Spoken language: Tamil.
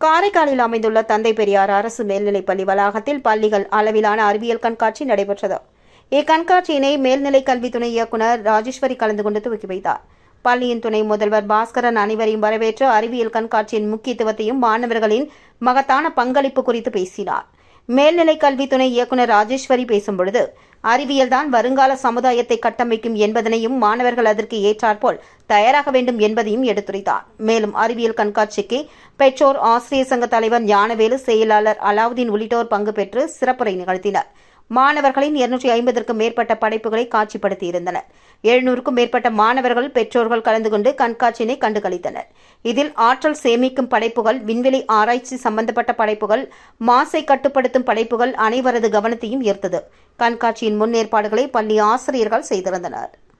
காரைக்காலில் அமைந்துள்ள தந்தை பெரியார் அரசு மேல்நிலைப்பள்ளி வளாகத்தில் பள்ளிகள் அளவிலான அறிவியல் கண்காட்சி நடைபெற்றது இக்கண்காட்சியினை மேல்நிலை கல்வி துணை இயக்குநர் ராஜேஸ்வரி கலந்து கொண்டு துவக்கி வைத்தார் பள்ளியின் துணை முதல்வர் பாஸ்கரன் அனைவரையும் வரவேற்று அறிவியல் கண்காட்சியின் முக்கியத்துவத்தையும் மாணவர்களின் மகத்தான பங்களிப்பு குறித்து பேசினார் மேல்நிலை கல்வி துணை இயக்குநர் ராஜேஸ்வரி பேசும்பொழுது அறிவியல்தான் வருங்கால சமுதாயத்தை கட்டமைக்கும் என்பதனையும் மாணவர்கள் அதற்கு ஏற்றாற்போல் தயாராக வேண்டும் என்பதையும் எடுத்துரைத்தார் மேலும் அறிவியல் கண்காட்சிக்கு பெற்றோர் ஆசிரியர் சங்க தலைவர் ஞானவேலு செயலாளர் அலாவுதீன் உள்ளிட்டோர் பங்கு பெற்று சிறப்புரை நிகழ்த்தினர் மாணவர்களின் இருநூற்றி ஐம்பதற்கும் மேற்பட்ட படைப்புகளை காட்சிப்படுத்தியிருந்தனர் எழுநூறுக்கும் மேற்பட்ட மாணவர்கள் பெற்றோர்கள் கலந்து கொண்டு கண்காட்சியினை கண்டுகளித்தனர் இதில் ஆற்றல் சேமிக்கும் படைப்புகள் விண்வெளி ஆராய்ச்சி சம்பந்தப்பட்ட படைப்புகள் மாசை கட்டுப்படுத்தும் படைப்புகள் அனைவரது கவனத்தையும் ஈர்த்தது கண்காட்சியின் முன்னேற்பாடுகளை பள்ளி ஆசிரியர்கள் செய்திருந்தனர்